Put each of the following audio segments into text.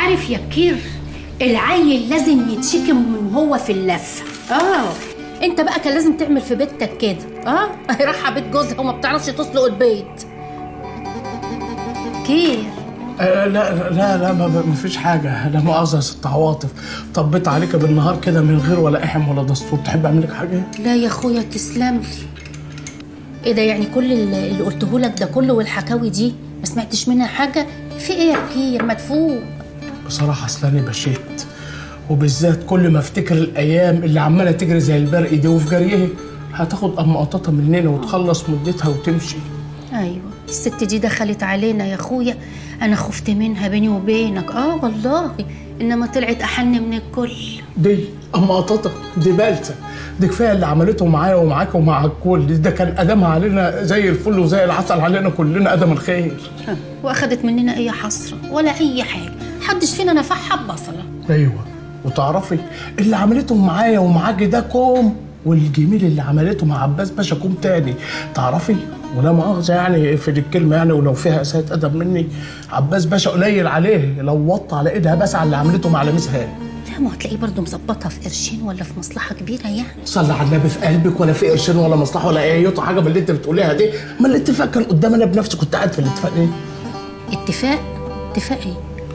عارف يا بكير العيل لازم يتشكم من هو في اللفه اه انت بقى كان لازم تعمل في بيتك كده اه رايحه بيت جوزها وما بتعرفش تسلق البيت كير آه لا لا لا ما, ما فيش حاجة لا مؤاخذة يا ست عواطف طبيت عليك بالنهار كده من غير ولا احم ولا دستور تحب اعمل لك حاجة؟ لا يا اخويا تسلم لي ايه ده يعني كل اللي اللي قلته لك ده كله والحكاوي دي ما سمعتش منها حاجه في ايه يا بكير مدفوق بصراحة اصل انا بشيت وبالذات كل ما افتكر الايام اللي عمالة تجري زي البرق دي وفي جريه هتاخد ام قطاطة مننا وتخلص مدتها وتمشي ايوه الست دي دخلت علينا يا اخويا انا خفت منها بيني وبينك اه والله انما طلعت احن من الكل دي ام قطاطة دي بالسة دي كفاية اللي عملته معايا ومعاك ومع الكل ده كان ادمها علينا زي الفل وزي العسل علينا كلنا ادم الخير ها، واخدت مننا اي حسره ولا اي حاجه محدش فينا نفعها ببصله ايوه وتعرفي اللي عملته معايا ومعاكي ده كوم والجميل اللي عملته مع عباس باشا كوم تاني تعرفي ولا مؤاخذة يعني في الكلمة يعني ولو فيها إساءة أدب مني عباس باشا قليل عليه لو وط على إيدها بس على اللي عملته مع لميس هاني لا ما هتلاقيه برضه مظبطها في قرشين ولا في مصلحه كبيره يعني صلي على النبي في قلبك ولا في قرشين ولا مصلحة ولا أي يوطى حاجة من اللي أنت بتقوليها دي ما الاتفاق كان قدام أنا بنفسي كنت قاعد في الاتفاق إيه؟ اتفاق اتفاق ايه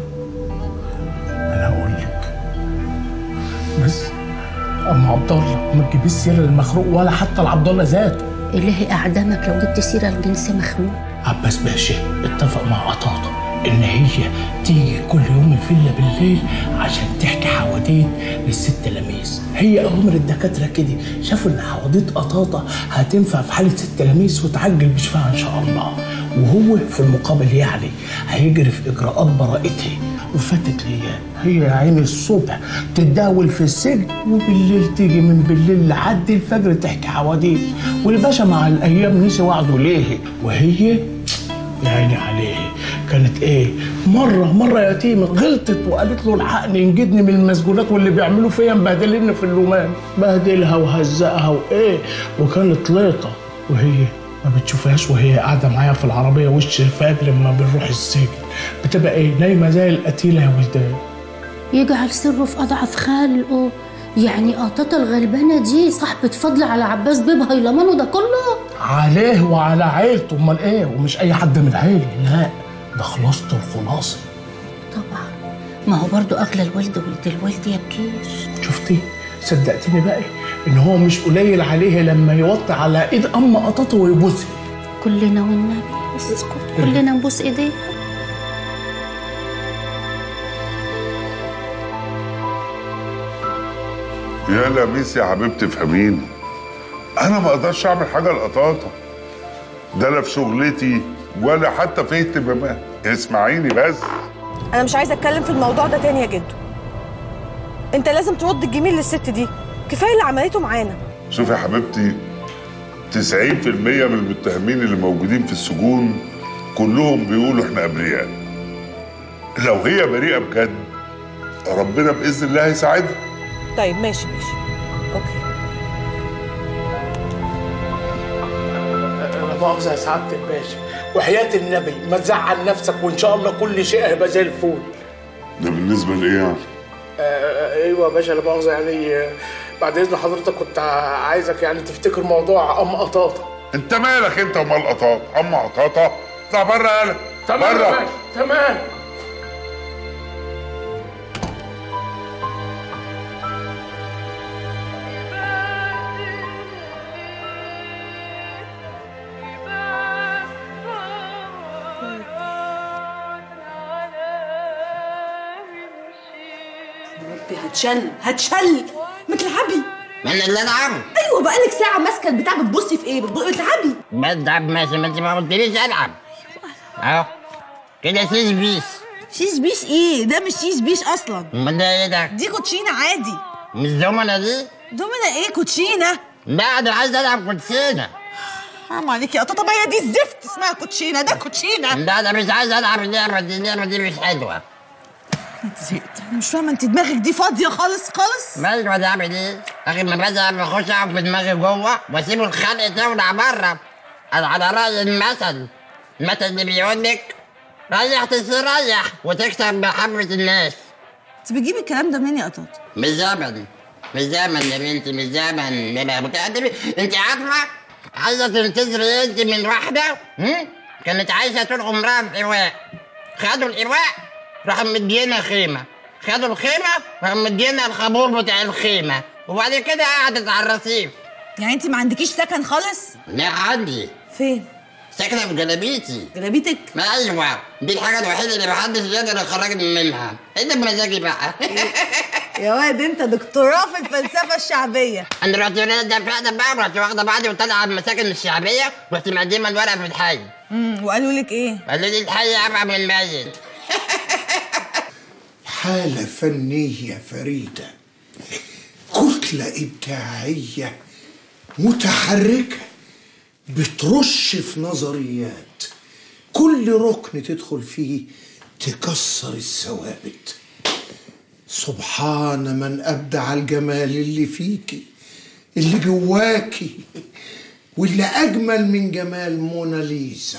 انا هقول لك بس ام عبد الله ما تجيبيش سيره المخلوق ولا حتى العبد الله ذاته إلهي أعدمك لو جبت سيرة الجنس مخلوق عباس باشا اتفق مع قطاطه ان هي تيجي كل يوم الفيلا بالليل عشان تحكي حواديت للست لميس هي اوامر الدكاتره كده شافوا ان حواديت قطاطه هتنفع في حاله ست لميس وتعجل بشفاها ان شاء الله وهو في المقابل يعني هيجري في اجراءات براءتها وفاتت الايام هي يا عيني الصبح تتداول في السجن وبالليل تيجي من بالليل لحد الفجر تحكي حواديت والباشا مع الايام نسي وعده ليه وهي يا عيني عليه كانت ايه مره مره يتيمه غلطت وقالت له الحقني انجدني من المسجونات واللي بيعملوا فيا مبهدليني في اللومان بهدلها وهزقها وايه وكانت ليطه وهي ما بتشوفهاش وهي قاعده معايا في العربيه وش الفجر لما بنروح السجن بتبقى ايه نايمه زي القتيله يا ولدان يجعل سره في أضعف خلقه يعني قطاطة الغلبانة دي صاحبة فضل على عباس بيبها يلمانه ده كله عليه وعلى عيلته امال ايه ومش اي حد من عيلي لا ده خلاصته الخلاصه طبعا ما هو برضو أغلى الولد ولد الولد يا بكير شفتي صدقتني بقى ان هو مش قليل عليه لما يوطي على ايد ام قطاطه ويبوسها كلنا والنبي اسكت كلنا نبوس ايديه يا لميس يا حبيبتي فهميني انا ما اقدرش اعمل حاجه لقطاطه ده لا في شغلتي ولا حتى في اهتمامات اسمعيني بس انا مش عايزه اتكلم في الموضوع ده تاني يا جدو انت لازم ترد الجميل للست دي كفايه اللي عملته معانا شوفي يا حبيبتي 90% من المتهمين اللي موجودين في السجون كلهم بيقولوا احنا ابرياء لو هي بريئه بجد ربنا باذن الله هيساعدها طيب ماشي ماشي اوكي انا مؤاخذه يا سعاده الباشا وحياه النبي ما تزعل نفسك وان شاء الله كل شيء هيبقى زي الفل ده بالنسبه لايه يعني آه، ايوه يا باشا لا مؤاخذه يعني آه، بعد اذن حضرتك كنت عايزك يعني تفتكر موضوع ام قطاطه انت مالك انت ومال قطاطه اما قطاطه اطلع بره يالا تمام يا بره باشا تمام ربي هتشل هتشل ما تلعبي من اللي العب ايوه بقالك ساعه ماسكه البتاع بتبصي في ايه بتب- بتلعبي بلعب ماشي ما انت ما قلتليش العب اهو كده سيس بيس شيش بيش ايه ده مش شيش بيش اصلا امال ده ايه ده دي كوتشينه عادي مش زمنة دي دومنا ايه كوتشينه لا انا عايز العب كوتشينه حرام عليكي يا طب هي دي الزفت اسمها كوتشينه ده كوتشينه لا انا مش عايز العب اللعبه دي اللعبه دي مش حلوه انت زهقت أنا مش فاهمه انت دماغك دي فاضيه خالص خالص مالك ما تعمل ايه اخي ما بزهق بخش اقعد في دماغي جوه واسيب الخلق تولع بره انا على راي المثل المثل اللي بيقول لك ريح تستريح وتكسب محبه الناس انت بتجيبي الكلام ده منين يا قطاط مش زمن مش زمن يا بنتي مش زمن انا متقدم انت عارفه عايزه تنتظري انت من واحده هم؟ كانت عايشه طول عمرها في ايواء خدوا الايواء راحوا مدينا خيمه خدوا الخيمه راحوا مدينا الخابور بتاع الخيمه وبعد كده قعدت على الرصيف يعني انت ما عندكيش سكن خالص لا عندي فين ساكنه في جلابيتي جلابيتك ما ايوه دي الحاجه الوحيده اللي محدش يقدر يخرجني منها انت بمزاجي بقى يا واد انت دكتوراه في الفلسفه الشعبيه انا رحت دفعت بقى رحت واخده بعضي وطالعه من المساكن الشعبيه رحت مقدمه الورقه في الحي امم وقالوا لك ايه قالوا لي الحي ابعد من الميت حالة فنية فريدة كتلة إبداعية متحركة بترش في نظريات كل ركن تدخل فيه تكسر الثوابت سبحان من أبدع الجمال اللي فيكي اللي جواكي واللي أجمل من جمال موناليزا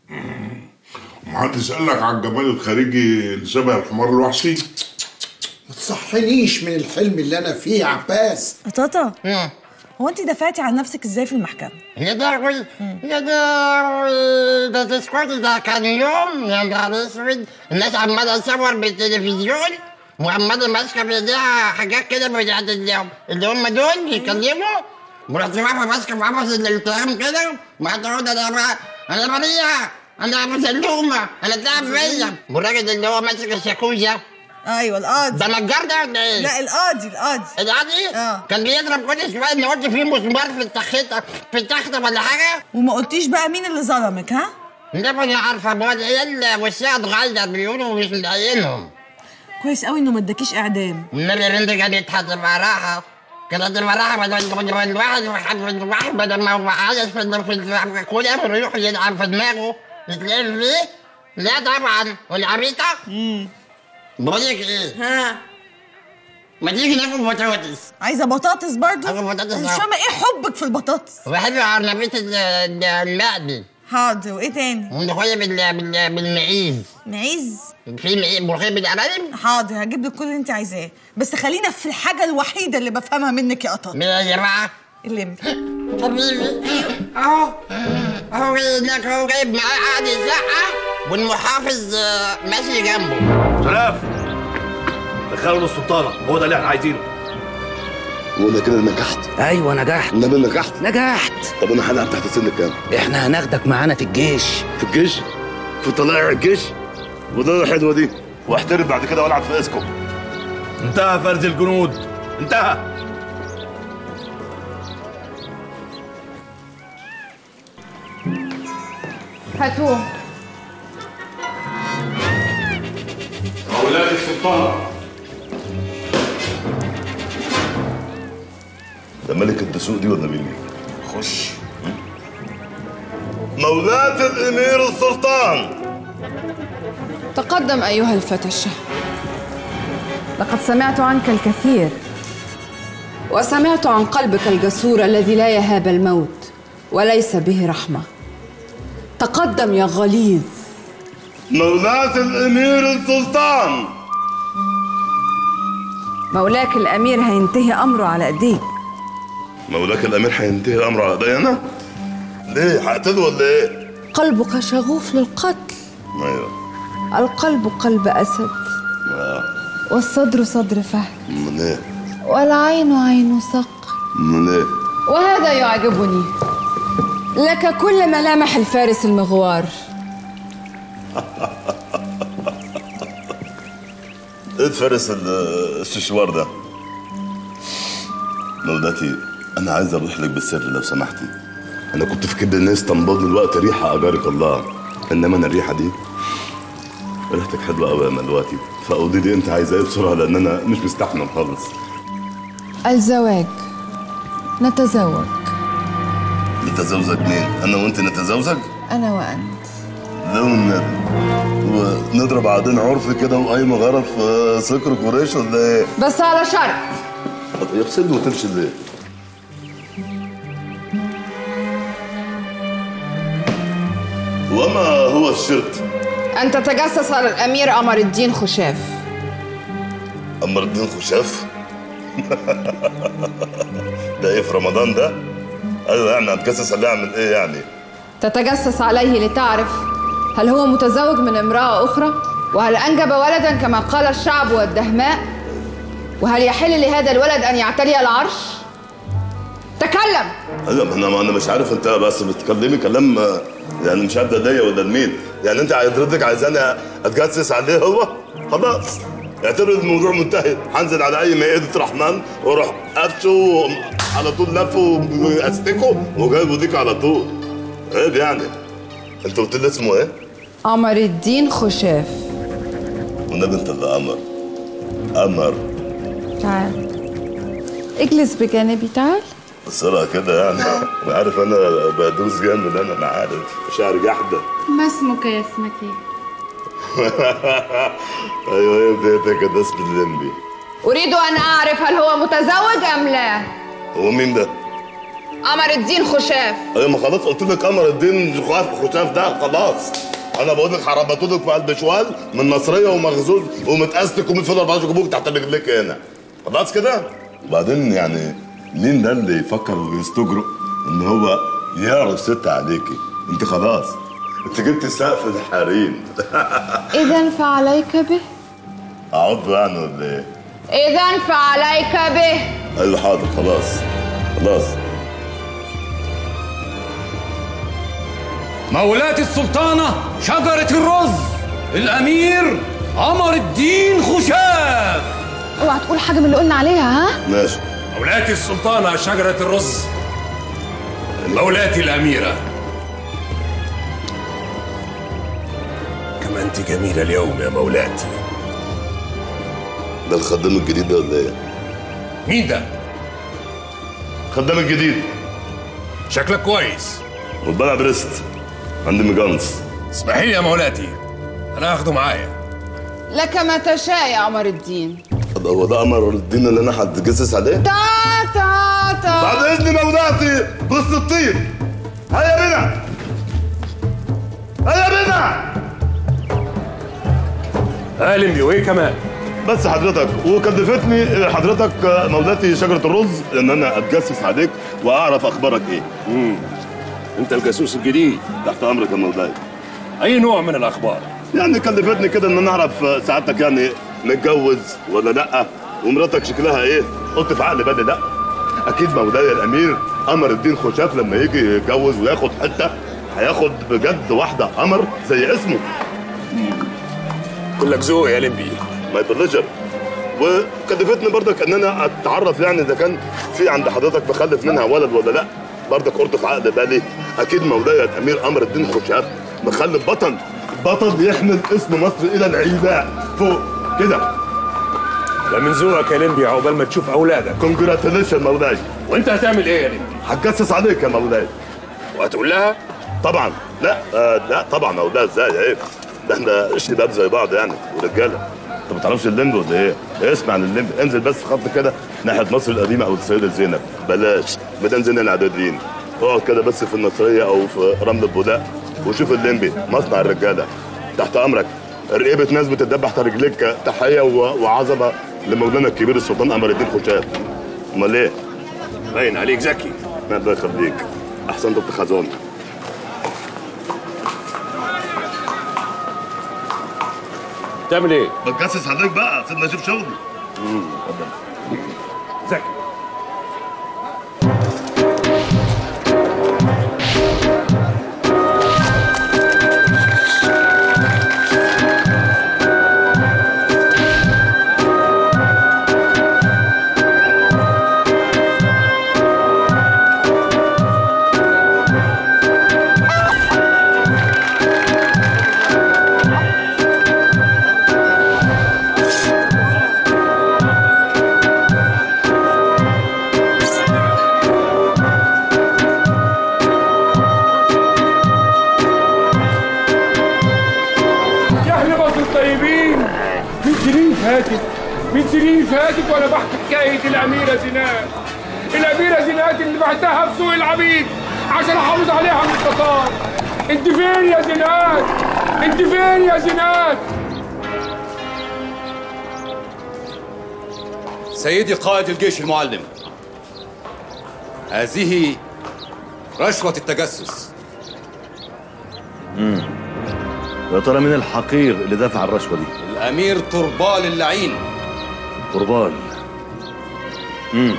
محدش قال لك على الجمال الخارجي اللي شبه الحمار الوحشي ما تصحنيش من الحلم اللي أنا فيه يا عباس قطاطه مم. هو انت دفعتي عن نفسك ازاي في المحكمه يا داوي يا داوي ده تسكتي ده كان يوم يا نهار اسود الناس عماله تصور بالتلفزيون وعماله ماسكه في ايديها حاجات كده بتاعت اللي اللي هم دول يتكلموا ورحت واقفه ماسكه في قفص الالتهام كده وقعدت اقول انا بقى انا بريئه انا مسلومه انا تعب فيا والراجل اللي هو ماسك الشاكوزه ايوه القاضي ده نجار ده ولا ايه؟ لا القاضي القاضي القاضي آه. كان بيضرب كل شويه ان قلت فيه مسمار في التخته في التخته ولا حاجه وما قلتيش بقى مين اللي ظلمك ها ده ما انا عارفه بقى العيال وشها اتغير بيقولوا مش مضايقينهم كويس قوي انه ما اداكيش اعدام والنبي البنت كانت هتبقى راحه كانت هتبقى راحه بدل بدل الواحد الواحد بدل ما هو عايز في ال- في ال- كل يوم يروح يلعب في دماغه يتلعب فيه لا طبعا والعبيطه بقول لك ايه ها ما تيجي ناكل بطاطس عايزه بطاطس برضو آكل بطاطس مش آه. فاهمه ايه حبك في البطاطس وبحب عرنبيط ال- ال- المقلي حاضر وايه تاني وملوخيه بال- بال- بالمعيز معيز في معيز ملوخيه بالارانب حاضر هجيب لك كل اللي انت عايزاه بس خلينا في الحاجه الوحيده اللي بفهمها منك يا قطاط من يا جماعه اللمبي حبيبي اهو اهو هناك هو جايب معاه قاعد يزعق والمحافظ آه، ماشي جنبه شرف دخلوا السلطانة هو ده اللي احنا عايزينه وانا كده نجحت ايوه نجحت النبي نجحت نجحت طب انا هلعب تحت سن كام احنا هناخدك معانا في الجيش في الجيش في طلائع الجيش وده الحدوه دي واحترف بعد كده والعب في اسكو انتهى فرز الجنود انتهى هاتوه أولاد السلطانة ده ملك الدسوق دي ولا مين خش مولاة الامير السلطان تقدم أيها الفتى الشهم لقد سمعت عنك الكثير وسمعت عن قلبك الجسور الذي لا يهاب الموت وليس به رحمة تقدم يا غليظ مولاة الامير السلطان مولاك الأمير هينتهي أمره على إيديك مولاك الامير هينتهي الامر على ايدي انا ليه هقتله ولا ايه قلبك شغوف للقتل ايوه القلب قلب أسد آه. والصدر صدر فهد امال ايه والعين عين صقر امال ايه وهذا يعجبني لك كل ملامح الفارس المغوار ايه فارس ال- الششوار ده مولاتي انا عايز اروح لك بالسر لو سمحتي انا كنت فاكر ان اسطنبول دلوقتي ريحه اجارك الله انما انا الريحه دي ريحتك حلوه قوي يا ملواتي فقولي لي انت عايزه ايه بسرعه لان انا مش مستحمل خالص الزواج نتزوج نتزوجك مين انا وانت نتزوجك أنا وأنت لو النبي ونضرب بعدين عرف كده وقايمه غرف في سكر قريش ولا ايه؟ بس على شرط يفسد وتمشي ليه؟ وما هو الشرط؟ أن تتجسس على الأمير قمر الدين خشاف قمر الدين خشاف ده ايه في رمضان ده؟ ايوه يعني هتجسس عليه اعمل ايه يعني؟ تتجسس عليه لتعرف هل هو متزوج من امرأة أخرى؟ وهل أنجب ولدا كما قال الشعب والدهماء؟ وهل يحل لهذا الولد أن يعتلي العرش؟ تكلم ايوه ما انا ما انا مش عارف انت بس بتكلمي كلام آه، يعني مش عارف ده ليا ولا لمين يعني انت حضرتك عايزاني اتجسس عليه هو خلاص اعتبر الموضوع منتهي هنزل على اي مائده رحمن واروح قفشه على طول لفه واستكه وجايبه ديك على طول عيب يعني انت قلت لي اسمه ايه؟ قمر الدين خشاف والنبي انت اللي قمر قمر تعال اجلس بجانبي تعال بسرعه كده يعني انا عارف انا بدوس جامد انا انا عارف شعر جحده ما اسمك يا اسمك ايه ايوه هي بدايتك كده اسم الليمبي أريد أن أعرف هل هو متزوج أم لا؟ هو مين ده؟ قمر الدين خشاف ايوه ما خلاص قلت لك قمر الدين خشاف خشاف ده خلاص انا بقول لك حربته لك في قلب شوال من نصريه ومغزول ومتأستك ومتفضل بعض جبوك تحت رجليك هنا خلاص كده وبعدين يعني مين ده اللي يفكر ويستجرؤ ان هو يعرف ست عليكي انت خلاص انت جبت سقف الحريم إذا فعليك به اقعد له يعني ولا ايه؟ إذا فعليك به قال له حاضر خلاص خلاص مولاة السلطانة شجرة الرز الأمير قمر الدين خشاف اوعى تقول حاجة من اللي قلنا عليها ها؟ ماشي مولاة السلطانة شجرة الرز مولاتي الأميرة كما أنت جميلة اليوم يا مولاتي ده الخدام الجديد ده ولا ايه؟ مين ده؟ الخدام الجديد شكلك كويس والبلع بريست عندي مجانس اسمحي لي يا مولاتي أنا هاخده معايا لك ما تشاء يا قمر الدين طب هو ده قمر الدين اللي انا هتجسس عليه؟ تا تا تا بعد اذن مولاتي بص الطيب هيا بنا هيا بنا قالم وايه كمان؟ بس حضرتك وكلفتني حضرتك مولاتي شجرة الرز ان انا اتجسس عليك واعرف اخبارك ايه امم انت الجاسوس الجديد تحت امرك يا مولاي اي نوع من الاخبار يعني كلفتني كده ان انا اعرف سعادتك يعني متجوز ولا لا ومراتك شكلها ايه قلت في عقل بالي لا اكيد مولاي الامير قمر الدين خشاف لما يجي يتجوز وياخد حته هياخد بجد واحده قمر زي اسمه كلك ذوق يا لمبي ماي بليجر وكلفتني برضك ان انا اتعرف يعني اذا كان في عند حضرتك بخلف منها ولد ولا لا برضك قلت في عقل بالي اكيد مولاي الامير قمر الدين خشاف مخلف بطل بطل يحمل اسم مصر الى العيباء فوق كده لا من ذوقك يا لمبي عقبال ما تشوف اولادك كونجراتيليشن مولاي وانت هتعمل ايه يا لمبي؟ هتجسس عليك يا مولاي وهتقول لها؟ طبعا لا آه لا طبعا مولاي ازاي عيب ده احنا شباب زي بعض يعني ورجاله انت ما تعرفش الليمبي ولا ايه؟ اسمع عن الليمبي انزل بس خط كده ناحيه مصر القديمه او السيده زينب بلاش ميدان زين العدادين اقعد كده بس في النصريه او في رمل البولاق وشوف الليمبي مصنع الرجاله تحت امرك رقيبه ناس بتدبح تحت رجليك تحيه و- وعظمه لمولانا الكبير السلطان قمر الدين خشاف امال ايه؟ باين عليك ذكي الله يخليك احسنت ابن خزون تعمل ايه؟ بتجسس عليك بقى سيبنا اشوف شغلي ذكي يا اهل مصر الطيبين من سنين فاتت من سنين فاتت وانا بحكي حكايه الاميره زينات الاميره زينات اللي بعتها في سوق العبيد عشان احافظ عليها من التتار انت فين يا زينات انت فين يا زينات سيدي قائد الجيش المعلم هذه رشوة التجسس امم يا ترى مين الحقير اللي دفع الرشوه دي الأمير طربال اللعين قربان امم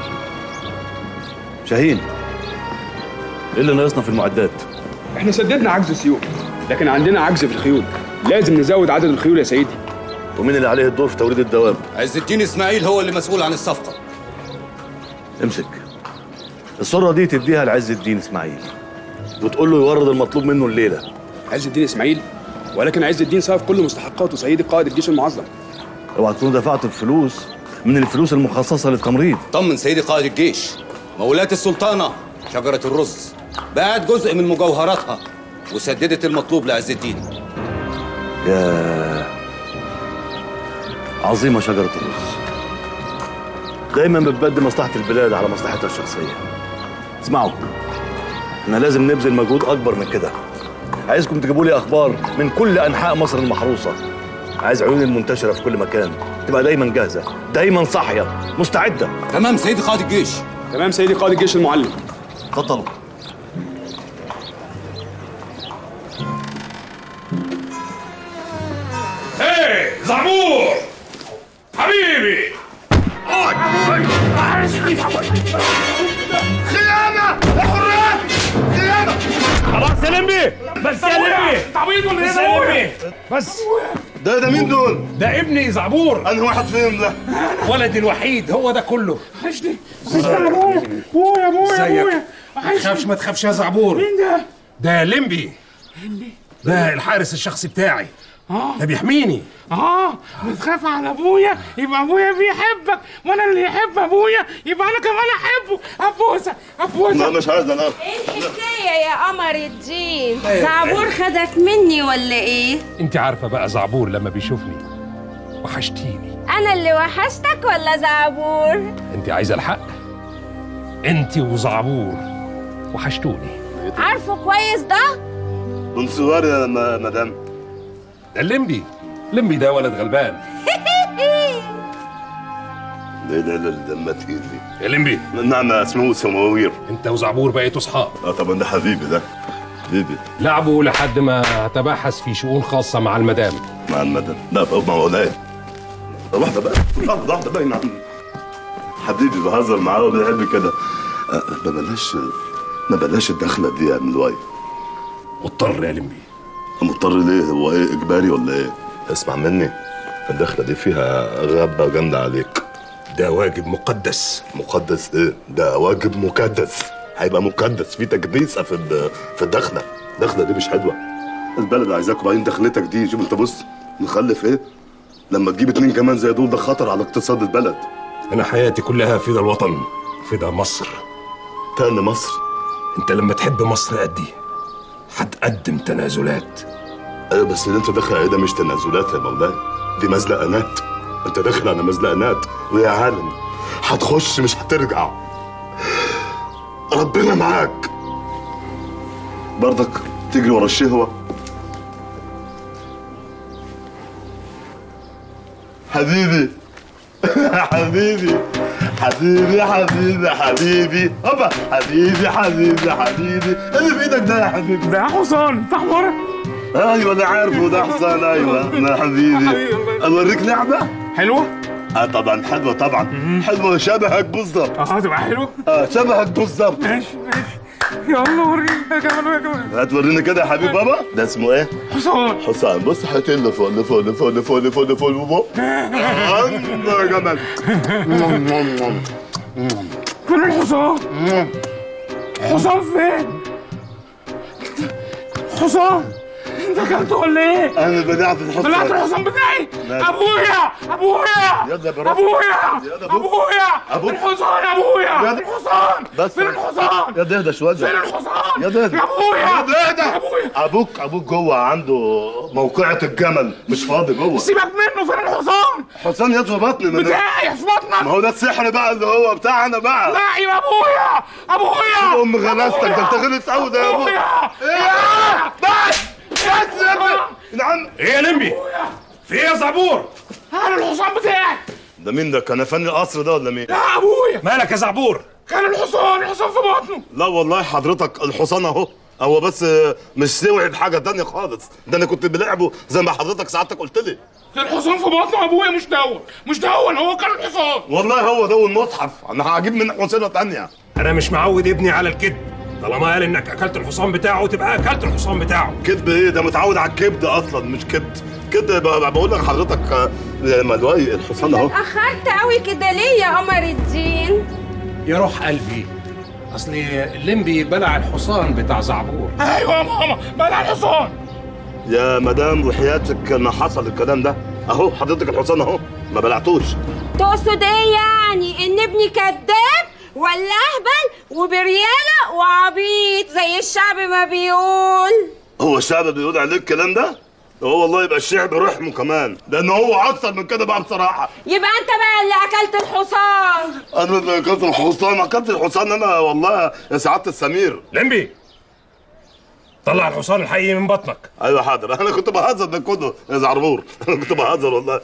شاهين ايه اللي ناقصنا في المعدات احنا سددنا عجز السيوف لكن عندنا عجز في الخيول لازم نزود عدد الخيول يا سيدي ومين اللي عليه الدور في توريد الدواب عز الدين إسماعيل هو اللي مسؤول عن الصفقة امسك الصورة دي تديها لعز الدين اسماعيل وتقول له يورد المطلوب منه الليلة عز الدين اسماعيل ولكن عز الدين صرف كل مستحقاته سيدي قائد الجيش المعظم اوعى تكونوا دفعتوا الفلوس من الفلوس المخصصة للتمريض طمن سيدي قائد الجيش مولاة السلطانة شجرة الرز باعت جزء من مجوهراتها وسددت المطلوب لعز الدين يا عظيمة شجرة الرز دايما بتبدي مصلحة البلاد على مصلحتها الشخصية اسمعوا احنا لازم نبذل مجهود أكبر من كده عايزكم تجيبوا لي أخبار من كل أنحاء مصر المحروسة عايز عيون المنتشرة في كل مكان تبقى دايما جاهزة دايما صاحية مستعدة تمام سيدي قائد الجيش تمام سيدي قائد الجيش المعلم اتفضلوا ايه زعمور حبيبي خيانة حرية خيانة خلاص يا لمبي بس يا لمبي تعويض ولا بس يا لمبي بس ده ده مين دول؟ ده ابني زعبور أنهي واحد فيهم ده؟ ولدي الوحيد هو ده كله وحشني وحشني يا ابويا ابويا ابويا ابويا ما تخافش ما تخافش يا زعبور مين ده؟ ده لمبي ده الحارس الشخصي بتاعي اه ده بيحميني اه بتخاف على ابويا يبقى ابويا بيحبك وانا اللي يحب ابويا يبقى انا كمان احبه ابوسه ابوسه لا مش عايز أنا الحكاية يا قمر الدين أيوة. زعبور خدك مني ولا ايه؟ انت عارفه بقى زعبور لما بيشوفني وحشتيني انا اللي وحشتك ولا زعبور؟ انت عايزه الحق انت وزعبور وحشتوني عارفه كويس ده؟ من صغري يا م- مدام ده الليمبي لمبي ده ولد غلبان ده ده ده دم تقيل دي يا لمبي نعم اسمه سماوير انت وزعبور بقيتوا اصحاب اه طبعا ده حبيبي ده حبيبي لعبوا لحد ما تباحث في شؤون خاصه مع المدام مع المدام لا بقى مع ولاية واحدة بقى واحدة واحدة بقى نعم حبيبي بهزر معاه وبيحب كده آه، ما بلاش ما بلاش الدخلة دي يا ابن الواي مضطر يا لمبي مضطر ليه هو ايه اجباري ولا ايه اسمع مني الدخلة دي فيها غابة جامدة عليك ده واجب مقدس مقدس ايه ده واجب مكدس هيبقى مكدس في تكديسة في الد- في الدخلة الدخلة دي مش حلوة البلد عايزاك وبعدين دخلتك دي شوف انت بص مخلف ايه لما تجيب اتنين كمان زي دول ده خطر على اقتصاد البلد انا حياتي كلها فدا الوطن فدا مصر تاني مصر انت لما تحب مصر قدي هتقدم تنازلات ايوه بس اللي انت داخل عليه ده مش تنازلات يا مولاي دي مزلقانات انت داخل على مزلقانات ويا عالم هتخش مش هترجع ربنا معاك برضك تجري ورا الشهوة حبيبي حبيبي حبيبي حبيبي حبيبي هوبا حبيبي حبيبي حبيبي اللي في ايدك ده يا حبيبي ده حصان تحمر ايوه انا عارفه ده حصان ايوه انا حبيبي اوريك لعبه حلوه اه طبعا حلوه طبعا حلوه شبهك بالظبط اه تبقى حلوه اه شبهك بالظبط ماشي ماشي يلا وريني يا كمان يا كمان هتوريني كده يا حبيب بابا ده اسمه ايه حصان حسام بص حيتين لفوق لفوق لفوق لفوق لفوق لفوق لفوق الله يا جمال فين الحصان؟ حصان فين؟ حصان انت اكلته ولا ايه؟ انا بدعت الحصان بلعت الحصان بتاعي ماشي. ابويا ابويا يلا برافو. ابويا يلا أبوك. ابويا أبوك. الحصان يا ابويا يلا. الحصان بس فين الحصان؟ يا ده اهدى شويه فين الحصان؟ يا ده اهدى يا ابويا يا ده اهدى يا ابويا ابوك ابوك جوه عنده موقعة الجمل مش فاضي جوه سيبك منه فين الحصان؟ حسام يد في بطني من بتاعي في بطنك ما هو ده السحر بقى اللي هو بتاعنا بقى لا يا ابويا ابويا ام غلاستك ده انت غلط قوي ده يا ابويا ابويا ايه بس بس يا ابني نعم ايه يا لمبي في ايه يا زعبور انا الحصان بتاعي ده مين ده كان فني القصر ده ولا مين يا ابويا مالك يا زعبور كان الحصان الحصان في بطنه لا والله حضرتك الحصان اهو هو بس آه، مش سوعي بحاجه تانية خالص ده انا كنت بلعبه زي ما حضرتك سعادتك قلت لي الحصان في بطنه ابويا مش دون مش دون هو كان الحصان والله هو ده المصحف انا هجيب من حصينه تانية انا مش معود ابني على الكذب طالما قال انك اكلت الحصان بتاعه تبقى اكلت الحصان بتاعه كذب ايه ده متعود على الكبد اصلا مش كبد كده ب- بقول لك حضرتك آه، يا ملواي الحصان اهو اتأخرت قوي كده ليه يا قمر الدين يا روح قلبي اصل الليمبي بلع الحصان بتاع زعبور ايوه يا ماما بلع الحصان يا مدام وحياتك ما حصل الكلام ده اهو حضرتك الحصان اهو ما بلعتوش تقصد ايه يعني ان ابني كذاب ولا اهبل وبريالة وعبيط زي الشعب ما بيقول هو الشعب بيقول عليك الكلام ده هو والله يبقى الشعب رحمه كمان لان هو اكتر من كده بقى بصراحه يبقى انت بقى اللي اكلت الحصان انا اللي اكلت الحصان اكلت الحصان انا والله يا سعاده السمير لمبي طلع الحصان الحقيقي من بطنك ايوه حاضر انا كنت بهزر ده كله يا زعربور انا كنت بهزر والله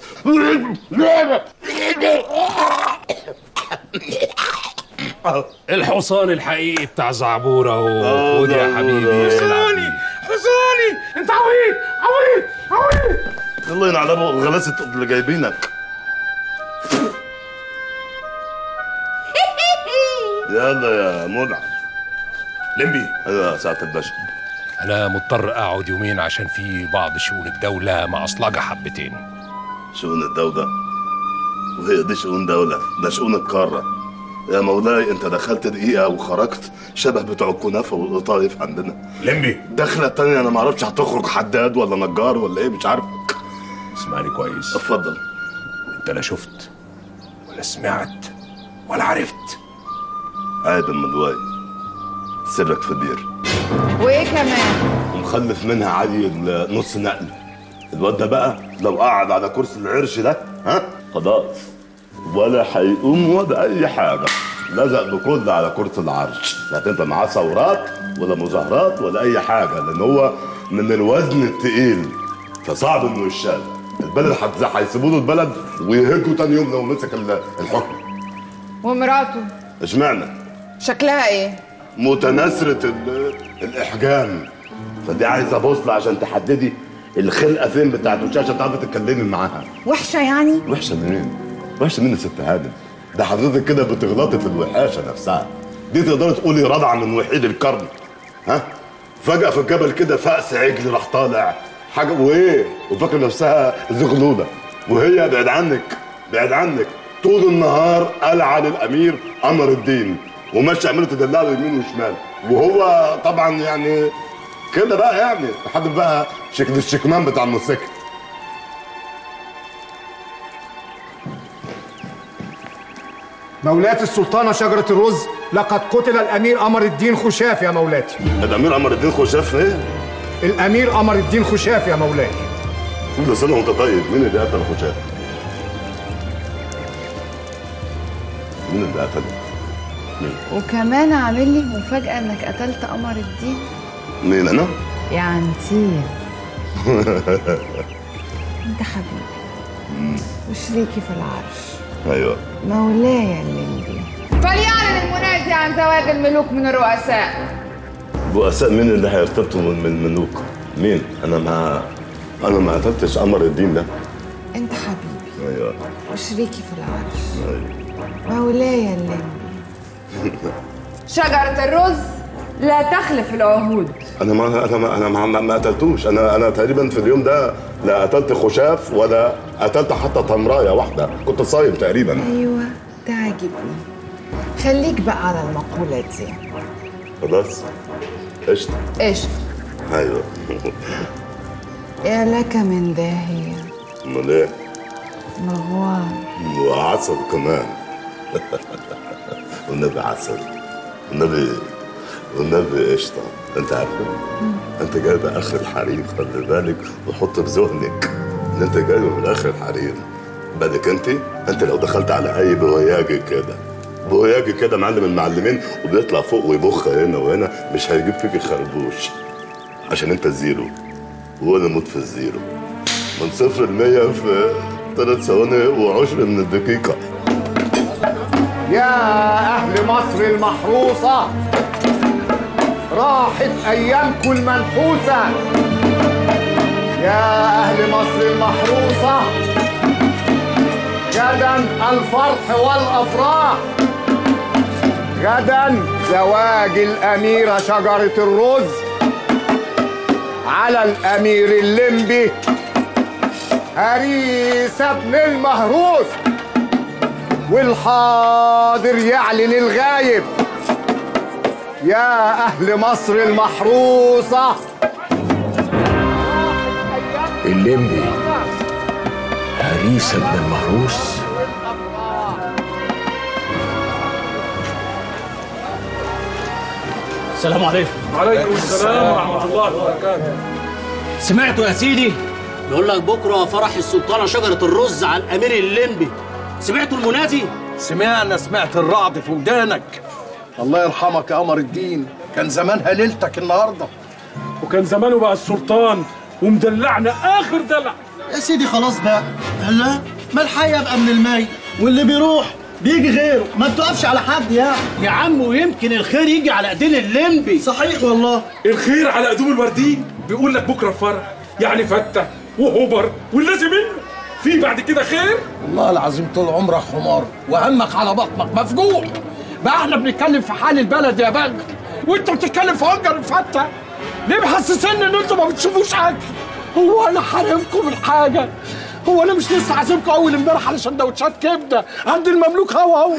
الحصان الحقيقي بتاع زعبور اهو خد يا حبيبي حصاني حصاني انت عويط عويط عويط الله ينعلمه غلاسه اللي جايبينك يلا يا منى لمبي ايوه يا سعاده الباشا انا مضطر اقعد يومين عشان في بعض شؤون الدوله معصلجه حبتين شؤون الدولة وهي دي شؤون دولة ده شؤون القارة يا مولاي انت دخلت دقيقة وخرجت شبه بتوع الكنافة والقطايف عندنا لمبي دخلة تانية انا معرفش هتخرج حداد ولا نجار ولا ايه مش عارف اسمعني كويس اتفضل انت لا شفت ولا سمعت ولا عرفت عيب يا مدواي سرك في بير وايه كمان ومخلف منها عيل نص نقل الواد ده بقى لو قعد على كرسي العرش ده ها خلاص ولا هيقوم ولا اي حاجه لزق بكل على كرسي العرش لا هتنفع معاه ثورات ولا مظاهرات ولا اي حاجه لان هو من الوزن التقيل فصعب انه يشال البلد هتز- هيسيبوا له البلد ويهجوا تاني يوم لو مسك ال- الحكم ومراته اشمعنى شكلها ايه متناثرة ال- الإحجام فدي عايزة بوصلة عشان تحددي الخلقة فين بتاعت وشها عشان تعرفي تتكلمي معاها وحشه يعني وحشة منين؟ وحشة منين يا ست هانم؟ ده حضرتك كده بتغلطي في الوحاشة نفسها دي تقدري تقولي رضعة من وحيد القرن ها؟ فجأة في الجبل كده فأس عجل راح طالع حاجة وإيه؟ وفاكرة نفسها زغلولة وهي بعد عنك بعد عنك طول النهار قلعة للأمير قمر الدين وماشي عماله تدلعه يمين وشمال وهو طبعا يعني كده بقى يعني لحد بقى شكل الشكمان بتاع الموتوسيكل مولاتي السلطانة شجرة الرز لقد قتل الأمير قمر الدين خشاف يا مولاتي الأمير قمر الدين خشاف إيه؟ الأمير قمر الدين خشاف يا مولاي كل سنة وأنت طيب مين اللي قتل خشاف؟ مين اللي قتله؟ مين؟ وكمان عامل لي مفاجأة انك قتلت قمر الدين مين أنا؟ يا عنتير انت حبيبي وشريكي في العرش أيوه مولاي الليمبي فليعلن المنادي عن زواج الملوك من الرؤساء رؤساء مين اللي هيرتبطوا من من الملوك؟ مين؟ أنا ما أنا ما قتلتش قمر الدين ده انت حبيبي أيوه وشريكي في العرش أيوه مولاي الليمبي شجرة الرز لا تخلف العهود انا ما انا ما انا ما, ما, ما قتلتوش انا انا تقريبا في اليوم ده لا قتلت خشاف ولا قتلت حتى تمرايه واحده كنت صايم تقريبا ايوه ده عاجبني خليك بقى على المقولة دي خلاص قشطه ايش ايوه يا لك من داهية امال ايه مغوار وعسل كمان والنبي عسل والنبي والنبي قشطه انت عارفه انت جايبه اخر الحريم خلي بالك وحط في ذهنك ان انت جايبه من اخر الحريم بالك انت انت لو دخلت على اي بوياجي كده بوياجي كده معلم المعلمين وبيطلع فوق ويبخ هنا وهنا مش هيجيب فيك خربوش عشان انت زيرو وانا موت في الزيرو من صفر لمية في ثلاث ثواني وعشر من الدقيقة يا أهل مصر المحروسة راحت أيامكم المنحوسة يا أهل مصر المحروسة غدا الفرح والأفراح غدا زواج الأميرة شجرة الرز على الأمير الليمبي هريس ابن المهروس والحاضر يعلن الغايب يا أهل مصر المحروسة الليمبي هريس ابن المهروس السلام عليكم وعليكم السلام ورحمة الله وبركاته سمعتوا يا سيدي يقول لك بكره فرح السلطانه شجره الرز على الامير الليمبي سمعتوا المنادي سمعنا سمعت الرعد في ودانك الله يرحمك يا قمر الدين كان زمانها ليلتك النهارده وكان زمانه بقى السلطان ومدلعنا آخر دلع يا سيدي خلاص بقى هلا ما الحي يبقى من المي واللي بيروح بيجي غيره ما بتقفش على حد يعني يا عم ويمكن الخير يجي على ايدين الليمبي صحيح والله الخير على قدوم الوردين بيقول لك بكره الفرح يعني فتة وهبر واللازم منه في بعد كده خير والله العظيم طول عمرك حمار وهمك على بطنك مفجوع بقى احنا بنتكلم في حال البلد يا بنك وانت بتتكلم في هنجر الفتة ليه محسسني ان انتوا ما بتشوفوش حاجه هو انا حارمكم من حاجه هو انا مش لسه عازمكم اول امبارح على سندوتشات كبده عند المملوك هو هو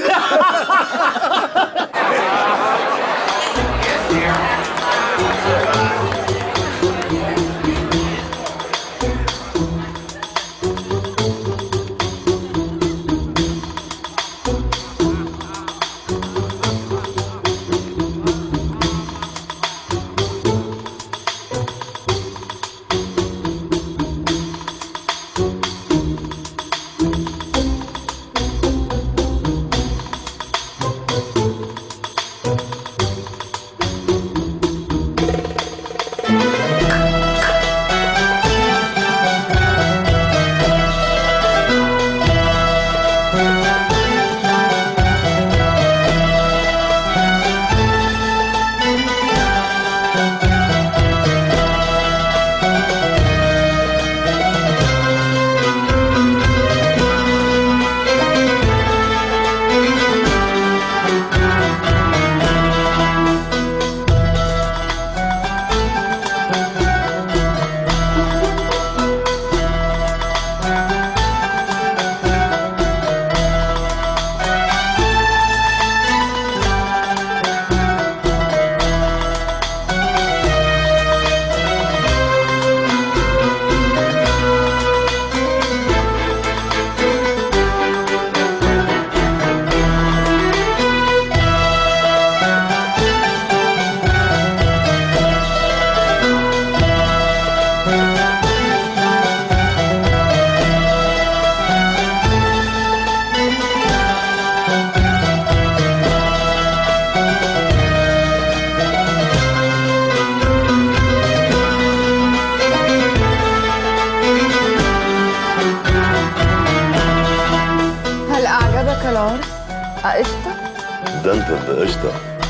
هل أعجبك العرس؟ أقشطة؟ ده انت اللي قشطة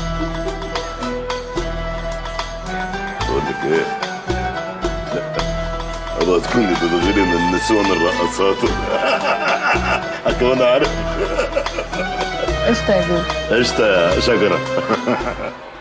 بقول لك ايه ابقى تكوني تتغيري من نسوان الرقصات كمان عارف قشطة يا جوز قشطة يا شجرة